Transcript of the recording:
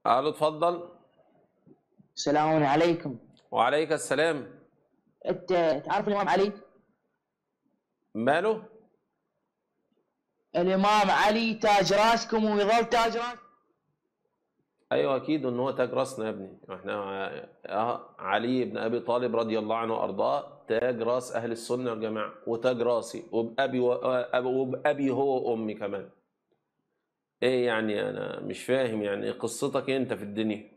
الو اتفضل السلام عليكم وعليك السلام انت تعرف الامام علي؟ ماله الامام علي تاج راسكم ويظل تاج راس ايوه اكيد ان هو تاج راسنا يا ابني احنا آه، علي بن ابي طالب رضي الله عنه وارضاه تاج راس اهل السنه والجماعه وتاج راسي وبابي و- آه، وبابي هو وامي كمان ايه يعني انا مش فاهم يعني قصتك انت في الدنيا